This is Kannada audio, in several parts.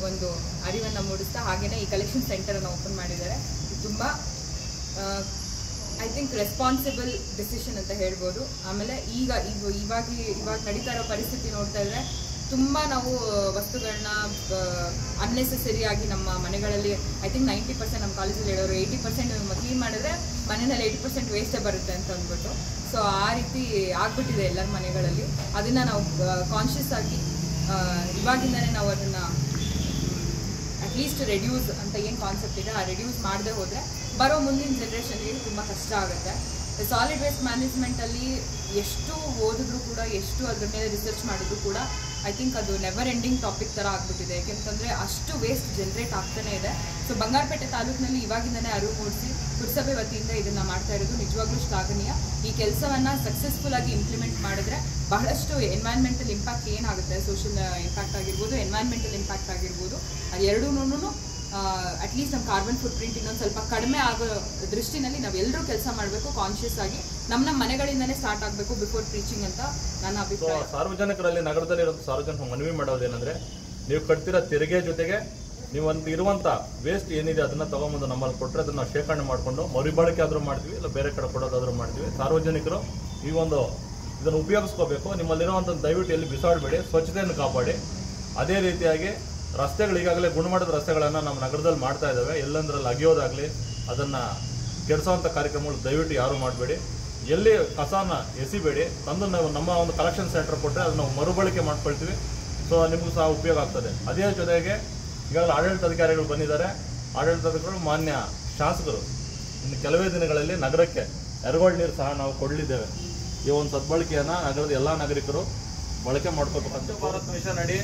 ಒಂದು ಅರಿವನ್ನು ಮೂಡಿಸ್ತಾ ಹಾಗೆಯೇ ಈ ಕಲೆಕ್ಷನ್ ಸೆಂಟರನ್ನು ಓಪನ್ ಮಾಡಿದ್ದಾರೆ ಇದು ತುಂಬ ಐ ಥಿಂಕ್ ರೆಸ್ಪಾನ್ಸಿಬಲ್ ಡಿಸಿಷನ್ ಅಂತ ಹೇಳ್ಬೋದು ಆಮೇಲೆ ಈಗ ಈಗ ಇವಾಗ ಇವಾಗ ನಡೀತಾ ಇರೋ ಪರಿಸ್ಥಿತಿ ನೋಡ್ತಾ ಇದ್ರೆ ತುಂಬ ನಾವು ವಸ್ತುಗಳನ್ನ ಅನ್ನೆಸೆಸರಿ ಆಗಿ ನಮ್ಮ ಮನೆಗಳಲ್ಲಿ ಐ ಥಿಂಕ್ ನೈಂಟಿ ಪರ್ಸೆಂಟ್ ನಮ್ಮ ಕಾಲೇಜಲ್ಲಿ ಹೇಳೋರು ಏಯ್ಟಿ ಪರ್ಸೆಂಟ್ ಕ್ಲೀನ್ ಮಾಡಿದ್ರೆ ಮನೆಯಲ್ಲಿ ಏಯ್ಟಿ ಪರ್ಸೆಂಟ್ ವೇಸ್ಟೇ ಬರುತ್ತೆ ಅಂತ ಅಂದ್ಬಿಟ್ಟು ಸೊ ಆ ರೀತಿ ಆಗ್ಬಿಟ್ಟಿದೆ ಎಲ್ಲರ ಮನೆಗಳಲ್ಲಿ ಅದನ್ನು ನಾವು ಕಾನ್ಷಿಯಸ್ ಆಗಿ ಆ, ಇವಾಗಿಂದನೇ ನಾವು ಅದನ್ನು ಅಟ್ಲೀಸ್ಟ್ ರೆಡ್ಯೂಸ್ ಅಂತ ಏನು ಕಾನ್ಸೆಪ್ಟ್ ಇದೆ ಆ ರೆಡ್ಯೂಸ್ ಮಾಡದೆ ಹೋದರೆ ಬರೋ ಮುಂದಿನ ಜನ್ರೇಷನ್ಗೆ ತುಂಬ ಕಷ್ಟ ಆಗುತ್ತೆ ಸಾಲಿಡ್ ವೇಸ್ಟ್ ಮ್ಯಾನೇಜ್ಮೆಂಟಲ್ಲಿ ಎಷ್ಟು ಓದಿದ್ರು ಕೂಡ ಎಷ್ಟು ಅದ್ರ ಮೇಲೆ ರಿಸರ್ಚ್ ಮಾಡಿದ್ರು ಕೂಡ ಐ ಥಿಂಕ್ ಅದು ನೆವರ್ ಎಂಡಿಂಗ್ ಟಾಪಿಕ್ ಥರ ಆಗ್ಬಿಟ್ಟಿದೆ ಯಾಕೆಂತಂದರೆ ಅಷ್ಟು ವೇಸ್ಟ್ ಜನ್ರೇಟ್ ಆಗ್ತಾನೆ ಇದೆ ಸೊ ಬಂಗಾರಪೇಟೆ ತಾಲೂಕಿನಲ್ಲಿ ಇವಾಗಿಂದನೇ ಅರಿವು ಮೂಡಿಸಿ ಪುರಸಭೆ ವತಿಯಿಂದ ಇದನ್ನು ಮಾಡ್ತಾ ಇರೋದು ನಿಜವಾಗ್ಲೂ ಶ್ಲಾಘನೀಯ ಈ ಕೆಲಸವನ್ನು ಸಕ್ಸಸ್ಫುಲ್ ಆಗಿ ಇಂಪ್ಲಿಮೆಂಟ್ ಮಾಡಿದ್ರೆ ಬಹಳಷ್ಟು ಎನ್ವೈರ್ಮೆಂಟಲ್ ಇಂಪ್ಯಾಕ್ಟ್ ಏನಾಗುತ್ತೆ ಸೋಷಿಯಲ್ ಇಂಪ್ಯಾಕ್ಟ್ ಆಗಿರ್ಬೋದು ಎನ್ವೈರ್ಮೆಂಟಲ್ ಇಂಪ್ಯಾಕ್ಟ್ ಆಗಿರ್ಬೋದು ಅದು ಎರಡೂ ಅಟ್ಲೀಸ್ಟ್ ನಮ್ಮ ಕಾರ್ಬನ್ ಫುಟ್ ಪ್ರಿಂಟ್ ಇನ್ನೊಂದು ಸ್ವಲ್ಪ ಕಡಿಮೆ ಆಗೋ ದೃಷ್ಟಿನಲ್ಲಿ ನಾವೆಲ್ಲರೂ ಕೆಲಸ ಮಾಡಬೇಕು ಕಾನ್ಷಿಯಸ್ ಆಗಿ ನಮ್ಮ ನಮ್ಮ ಮನೆಗಳಿಂದನೇ ಸ್ಟಾರ್ಟ್ ಆಗಬೇಕು ಬಿಫೋರ್ ಪ್ರೀಚಿಂಗ್ ಅಂತ ನನ್ನ ಸೊ ಅಭಿಪ್ರಾಯ ಸಾರ್ವಜನಿಕರಲ್ಲಿ ನಗರದಲ್ಲಿರೋ ಸಾರ್ವಜನಿಕ ಮನವಿ ಮಾಡೋದೇನೆಂದ್ರೆ ನೀವು ಕಟ್ತಿರೋ ತೆರಿಗೆ ಜೊತೆಗೆ ನೀವು ಒಂದು ಇರುವಂತ ವೇಸ್ಟ್ ಏನಿದೆ ಅದನ್ನ ತಗೊಂಬಂದು ನಮ್ಮಲ್ಲಿ ಕೊಟ್ಟರೆ ಅದನ್ನ ನಾವು ಶೇಖರಣೆ ಮಾಡಿಕೊಂಡು ಮರುಬಳಕೆ ಆದ್ರೂ ಮಾಡ್ತೀವಿ ಇಲ್ಲ ಬೇರೆ ಕಡೆ ಕೊಡೋದಾದ್ರೂ ಮಾಡ್ತೀವಿ ಸಾರ್ವಜನಿಕರು ಈ ಒಂದು ಇದನ್ನು ಉಪಯೋಗಿಸ್ಕೋಬೇಕು ನಿಮ್ಮಲ್ಲಿರುವಂಥ ದಯವಿಟ್ಟು ಎಲ್ಲಿ ಬಿಸಾಡಬೇಡಿ ಸ್ವಚ್ಛತೆಯನ್ನು ಕಾಪಾಡಿ ಅದೇ ರೀತಿಯಾಗಿ ರಸ್ತೆಗಳು ಈಗಾಗಲೇ ಗುಣಮಟ್ಟದ ರಸ್ತೆಗಳನ್ನು ನಮ್ಮ ನಗರದಲ್ಲಿ ಮಾಡ್ತಾ ಇದ್ದಾವೆ ಎಲ್ಲಂದ್ರಲ್ಲಿ ಅಗಿಯೋದಾಗ್ಲಿ ಅದನ್ನ ಕೆಡಿಸೋವಂಥ ಕಾರ್ಯಕ್ರಮಗಳು ದಯವಿಟ್ಟು ಯಾರು ಮಾಡಬೇಡಿ ಎಲ್ಲಿ ಕಸನ ಎಸಿಬೇಡಿ ತಂದು ನಾವು ನಮ್ಮ ಒಂದು ಕಲೆಕ್ಷನ್ ಸೆಂಟರ್ ಕೊಟ್ಟರೆ ಅದನ್ನ ನಾವು ಮರುಬಳಕೆ ಮಾಡ್ಕೊಳ್ತೀವಿ ಸೊ ನಿಮಗೂ ಸಹ ಉಪಯೋಗ ಆಗ್ತದೆ ಅದೇ ಜೊತೆಗೆ ಈಗಾಗಲೇ ಆಡಳಿತಾಧಿಕಾರಿಗಳು ಬಂದಿದ್ದಾರೆ ಆಡಳಿತಾಧಿಕಾರಿಗಳು ಮಾನ್ಯ ಶಾಸಕರು ಇನ್ನು ಕೆಲವೇ ದಿನಗಳಲ್ಲಿ ನಗರಕ್ಕೆ ಎರಗೋಳ್ ನೀರು ಸಹ ನಾವು ಕೊಡಲಿದ್ದೇವೆ ಈ ಒಂದು ಸದ್ಬಳಕೆಯನ್ನ ನಗರದ ಎಲ್ಲಾ ನಾಗರಿಕರು ಬಳಕೆ ಮಾಡ್ಕೋಬೇಕಂತ ಭಾರತ್ ಮಿಷನ್ ಅಡಿ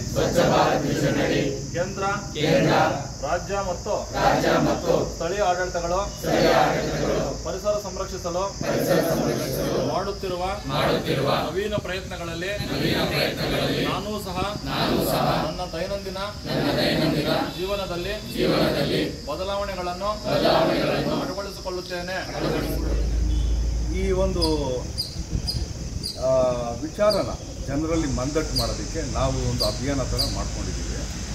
ಕೇಂದ್ರ ರಾಜ್ಯ ಮತ್ತು ಸ್ಥಳೀಯ ಆಡಳಿತಗಳು ಪರಿಸರ ಸಂರಕ್ಷಿಸಲು ಮಾಡುತ್ತಿರುವ ನವೀನ ಪ್ರಯತ್ನಗಳಲ್ಲಿ ನಾನೂ ಸಹ ನನ್ನ ದೈನಂದಿನ ಜೀವನದಲ್ಲಿ ಬದಲಾವಣೆಗಳನ್ನು ಅಳವಡಿಸಿಕೊಳ್ಳುತ್ತೇನೆ ಈ ಒಂದು ಆ, ವಿಚಾರನ ಜನರಲ್ಲಿ ಮಂದಟ್ಟು ಮಾಡೋದಕ್ಕೆ ನಾವು ಒಂದು ಅಭಿಯಾನ ಥರ ಮಾಡ್ಕೊಂಡಿದ್ದೀವಿ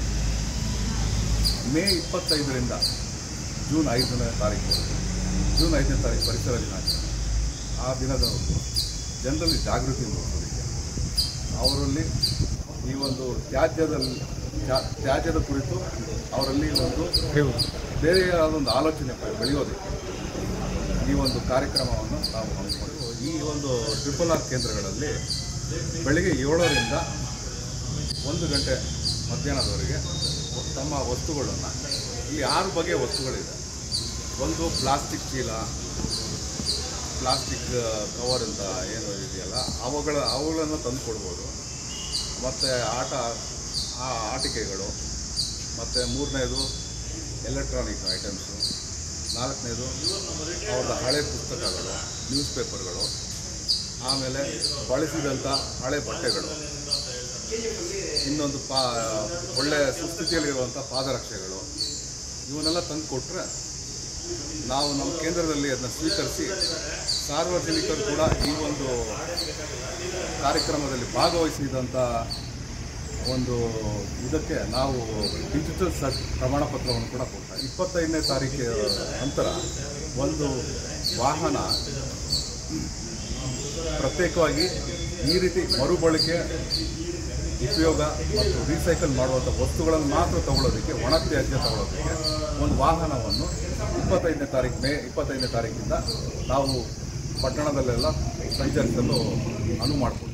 ಮೇ ಇಪ್ಪತ್ತೈದರಿಂದ ಜೂನ್ ಐದನೇ ತಾರೀಕು ಜೂನ್ ಐದನೇ ತಾರೀಕು ಪರಿಸರ ದಿನಾಚರಣೆ ಆ ದಿನದವರೆಗೂ ಜನರಲ್ಲಿ ಜಾಗೃತಿ ಮೂಡಿಸೋದಕ್ಕೆ ಅವರಲ್ಲಿ ಈ ಒಂದು ತ್ಯಾಜ್ಯದಲ್ಲಿ ತ್ಯಾ- ತ್ಯಾಜ್ಯದ ಕುರಿತು ಅವರಲ್ಲಿ ಒಂದು ಬೇರೆಯಾದ ಒಂದು ಆಲೋಚನೆ ಬೆಳೆಯೋದಕ್ಕೆ ಈ ಒಂದು ಕಾರ್ಯಕ್ರಮವನ್ನು ನಾವು ಹಮ್ಮಿಕೊಂಡು ಈ ಒಂದು ಟ್ರಿಪಲ್ ಆರ್ ಕೇಂದ್ರಗಳಲ್ಲಿ ಬೆಳಿಗ್ಗೆ ಏಳರಿಂದ ಒಂದು ಗಂಟೆ ಮಧ್ಯಾಹ್ನದವರೆಗೆ ತಮ್ಮ ವಸ್ತುಗಳನ್ನು ಇಲ್ಲಿ ಆರು ಬಗೆಯ ವಸ್ತುಗಳಿದೆ ಒಂದು ಪ್ಲಾಸ್ಟಿಕ್ ಚೀಲ ಪ್ಲಾಸ್ಟಿಕ್ ಕವರ್ ಅಂತ ಏನು ಇದೆಯಲ್ಲ ಅವುಗಳ ಅವುಗಳನ್ನು ತಂದು ಕೊಡ್ಬೋದು ಮತ್ತು ಆಟ ಆ ಆಟಿಕೆಗಳು ಮತ್ತು ಮೂರನೇದು ಎಲೆಕ್ಟ್ರಾನಿಕ್ ಐಟಮ್ಸು ನಾಲ್ಕನೇದು ಅವ್ರದ್ದು ಹಳೆ ಪುಸ್ತಕಗಳು ನ್ಯೂಸ್ ಪೇಪರ್ಗಳು ಆಮೇಲೆ ಬಳಸಿದಂಥ ಹಳೆ ಬಟ್ಟೆಗಳು ಇನ್ನೊಂದು ಪಾ ಒಳ್ಳೆಯ ಸುಸ್ಥಿತಿಯಲ್ಲಿರುವಂಥ ಪಾದರಕ್ಷೆಗಳು ಇವನ್ನೆಲ್ಲ ತಂದು ಕೊಟ್ಟರೆ ನಾವು ನಮ್ಮ ಕೇಂದ್ರದಲ್ಲಿ ಅದನ್ನ ಸ್ವೀಕರಿಸಿ ಸಾರ್ವಜನಿಕರು ಕೂಡ ಈ ಒಂದು ಕಾರ್ಯಕ್ರಮದಲ್ಲಿ ಭಾಗವಹಿಸಿದಂಥ ಒಂದು ಇದಕ್ಕೆ ನಾವು ಡಿಜಿಟಲ್ ಸರ್ಟ್ ಪ್ರಮಾಣ ಪತ್ರವನ್ನು ಕೂಡ ಕೊಟ್ಟ ಇಪ್ಪತ್ತೈದನೇ ತಾರೀಕಿನ ನಂತರ ಒಂದು ವಾಹನ ಪ್ರತ್ಯೇಕವಾಗಿ ಈ ರೀತಿ ಮರುಬಳಕೆ ಉಪಯೋಗ ಮತ್ತು ರೀಸೈಕಲ್ ಮಾಡುವಂಥ ವಸ್ತುಗಳನ್ನು ಮಾತ್ರ ತಗೊಳ್ಳೋದಕ್ಕೆ ಒಣ ತ್ಯಾಜ್ಯ ತಗೊಳ್ಳೋದಕ್ಕೆ ಒಂದು ವಾಹನವನ್ನು ಇಪ್ಪತ್ತೈದನೇ ತಾರೀಕು ಮೇ ಇಪ್ಪತ್ತೈದನೇ ತಾರೀಕಿಂದ ನಾವು ಪಟ್ಟಣದಲ್ಲೆಲ್ಲ ಸಂಚರಿಸಲು ಅನುವು ಮಾಡಿಕೊಡ್ತೀವಿ